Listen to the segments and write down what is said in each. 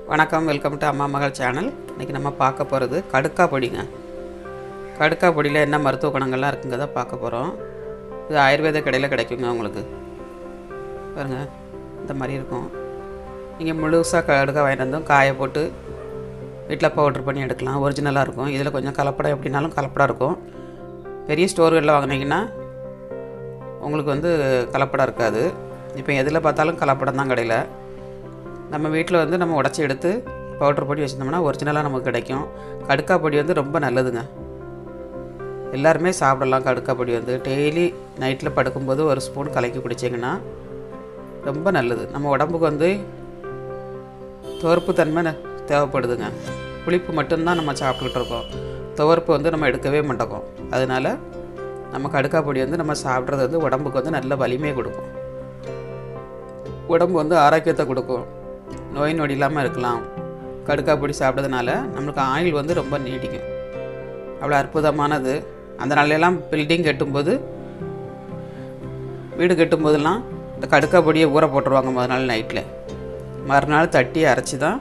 வணக்கம் welcome to அம்மா மகள் சேனல் இன்றைக்கி நம்ம பார்க்க போகிறது கடுக்கா பொடிங்க கடுக்கா பொடியில் என்ன மருத்துவ குணங்கள்லாம் இருக்குங்கிறத பார்க்க போகிறோம் இது ஆயுர்வேத கடையில் கிடைக்குங்க உங்களுக்கு பாருங்க இந்த மாதிரி இருக்கும் நீங்கள் முழுசாக கடுக்கா வாங்கிட்டு வந்தும் காய போட்டு வீட்டில் பவுட்ரு பண்ணி எடுக்கலாம் ஒரிஜினலாக இருக்கும் இதில் கொஞ்சம் கலப்படம் எப்படினாலும் கலப்படம் இருக்கும் பெரிய ஸ்டோர்களில் வாங்கினீங்கன்னா உங்களுக்கு வந்து கலப்படம் இருக்காது இப்போ எதில் பார்த்தாலும் கலப்படம் தான் கடையில் நம்ம வீட்டில் வந்து நம்ம உடச்சி எடுத்து பவுட்ரு பொடி வச்சுருந்தோம்னா ஒரிஜினலாக நமக்கு கிடைக்கும் கடுக்கா பொடி வந்து ரொம்ப நல்லதுங்க எல்லாருமே சாப்பிடலாம் கடுக்கா பொடி வந்து டெய்லி நைட்டில் படுக்கும்போது ஒரு ஸ்பூன் கலக்கி குடிச்சிங்கன்னா ரொம்ப நல்லது நம்ம உடம்புக்கு வந்து துவர்ப்பு தன்மை ந- தேவைப்படுதுங்க புளிப்பு மட்டும்தான் நம்ம சாப்பிட்டுக்கிட்டு இருக்கோம் துவர்ப்பு வந்து நம்ம எடுக்கவே மாட்டோம் அதனால நம்ம கடுக்கா பொடி வந்து நம்ம சாப்பிட்றது வந்து உடம்புக்கு வந்து நல்ல வலிமையை கொடுக்கும் உடம்பு வந்து ஆரோக்கியத்தை கொடுக்கும் நோய் நொடி இல்லாமல் இருக்கலாம் கடுக்கா பொடி சாப்பிட்றதுனால நம்மளுக்கு ஆயுள் வந்து ரொம்ப நீடிக்கும் அவ்வளோ அற்புதமானது அந்த நாளையெல்லாம் பில்டிங் கட்டும்போது வீடு கட்டும்போதெல்லாம் இந்த கடுக்கா பொடியை ஊற போட்டுருவாங்க முதல் நாள் நைட்டில் மறுநாள் தட்டி அரைச்சி தான்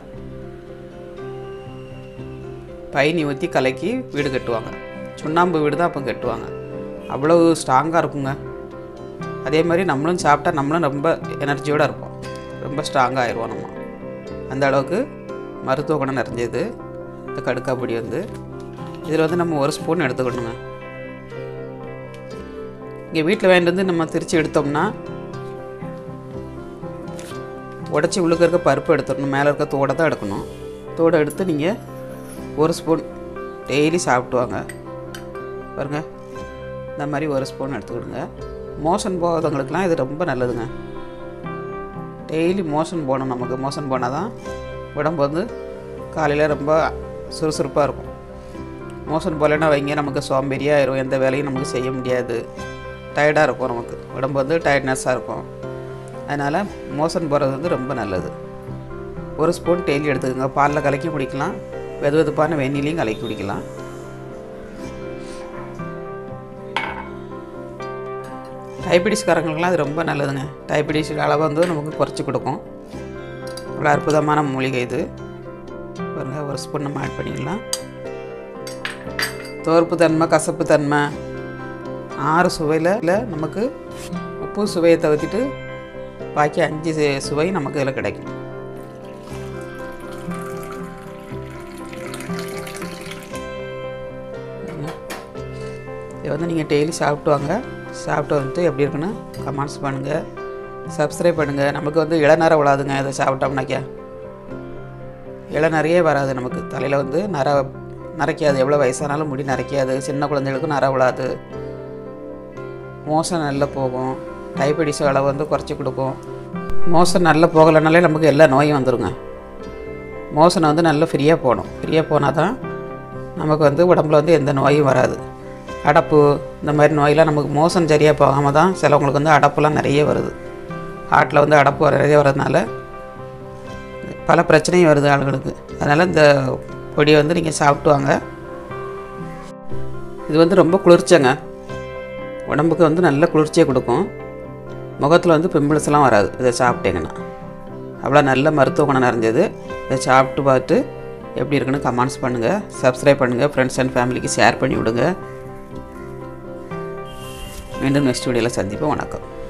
பயணி ஊற்றி கலக்கி வீடு கட்டுவாங்க சுண்ணாம்பு வீடு தான் அப்போ கட்டுவாங்க அவ்வளவு ஸ்ட்ராங்காக இருக்குங்க அதே மாதிரி நம்மளும் சாப்பிட்டா நம்மளும் ரொம்ப எனர்ஜியோடு இருப்போம் ரொம்ப ஸ்ட்ராங்காக ஆயிடுவோம் நம்ம அந்த அளவுக்கு மருத்துவ குணம் நிறைஞ்சது இந்த கடுக்கா பொடி வந்து இதில் வந்து நம்ம ஒரு ஸ்பூன் எடுத்துக்கணுங்க இங்கே வீட்டில் வாங்கிட்டு வந்து நம்ம திரிச்சு எடுத்தோம்னா உடச்சி உள்ளுக்க இருக்க பருப்பு எடுத்துடணும் மேலே இருக்க தோடை தான் எடுக்கணும் தோடை எடுத்து நீங்கள் ஒரு ஸ்பூன் டெய்லி சாப்பிட்டு வாங்க பாருங்க இந்த மாதிரி ஒரு ஸ்பூன் எடுத்துக்கிடுங்க மோஷன் போகாதவங்களுக்குலாம் இது ரொம்ப நல்லதுங்க டெய்லி மோஷன் போகணும் நமக்கு மோஷன் போனால் தான் உடம்பு வந்து காலையில் ரொம்ப சுறுசுறுப்பாக இருக்கும் மோஷன் போகலைன்னா வைங்க நமக்கு சோம்பேறியாக ஆயிரும் எந்த வேலையும் நமக்கு செய்ய முடியாது டயர்டாக இருக்கும் நமக்கு உடம்பு வந்து டயர்ட்னஸ்ஸாக இருக்கும் அதனால் மோஷன் போகிறது வந்து ரொம்ப நல்லது ஒரு ஸ்பூன் டெய்லி எடுத்துக்கோங்க பாலில் கலக்கி குடிக்கலாம் வெது வெதுப்பான வெந்நிலையும் கலக்கி குடிக்கலாம் டயபெட்டிஸ்காரங்களுக்குலாம் அது ரொம்ப நல்லதுங்க டயபெட்டிஸ் அளவை வந்து நமக்கு குறைச்சி கொடுக்கும் அவ்வளோ அற்புதமான மூலிகை இது பாருங்க ஒரு ஸ்பூன் நம்ம ஆட் பண்ணிடலாம் தோற்பு தன்மை கசப்பு தன்மை ஆறு சுவையில் நமக்கு உப்பு சுவையை தவிர்த்துட்டு பாக்கி அஞ்சு சு- சுவை நமக்கு இதில் கிடைக்கும் இதை வந்து நீங்கள் டெய்லி சாப்பிட்டு வாங்க சாப்பிட்டு வந்துட்டு எப்படி இருக்குன்னு கமெண்ட்ஸ் பண்ணுங்கள் சப்ஸ்கிரைப் பண்ணுங்கள் நமக்கு வந்து இளநரை விழாதுங்க இதை சாப்பிட்டோம்னாக்கா இளநரையே வராது நமக்கு தலையில் வந்து நர நரைக்காது எவ்வளோ வயசானாலும் முடி நரைக்காது சின்ன குழந்தைகளுக்கும் நர விழாது மோசம் நல்லா போகும் டைபெட்டிஸ் அளவு வந்து குறைச்சி கொடுக்கும் மோசம் நல்லா போகலைனாலே நமக்கு எல்லா நோயும் வந்துருங்க மோசனை வந்து நல்லா ஃப்ரீயாக போகணும் ஃப்ரீயாக போனால் தான் நமக்கு வந்து உடம்புல வந்து எந்த நோயும் வராது அடப்பு இந்த மாதிரி நோயெல்லாம் நமக்கு மோசம் சரியாக போகாமல் தான் சிலவங்களுக்கு வந்து அடப்புலாம் நிறைய வருது ஹார்ட்டில் வந்து அடப்பு நிறைய வர்றதுனால பல பிரச்சனையும் வருது ஆளுங்களுக்கு அதனால் இந்த பொடியை வந்து நீங்கள் சாப்பிட்டு வாங்க இது வந்து ரொம்ப குளிர்ச்சிங்க உடம்புக்கு வந்து நல்ல குளிர்ச்சியை கொடுக்கும் முகத்தில் வந்து பிம்பிள்ஸ்லாம் வராது இதை சாப்பிட்டீங்கன்னா அவ்வளோ நல்ல மருத்துவ குணம் நிறைஞ்சது இதை சாப்பிட்டு பார்த்து எப்படி இருக்குன்னு கமெண்ட்ஸ் பண்ணுங்கள் சப்ஸ்கிரைப் பண்ணுங்கள் ஃப்ரெண்ட்ஸ் அண்ட் ஃபேமிலிக்கு ஷேர் பண்ணி விடுங்க மீண்டும் நெக்ஸ்ட் வீடியோவில் சந்திப்போம் வணக்கம்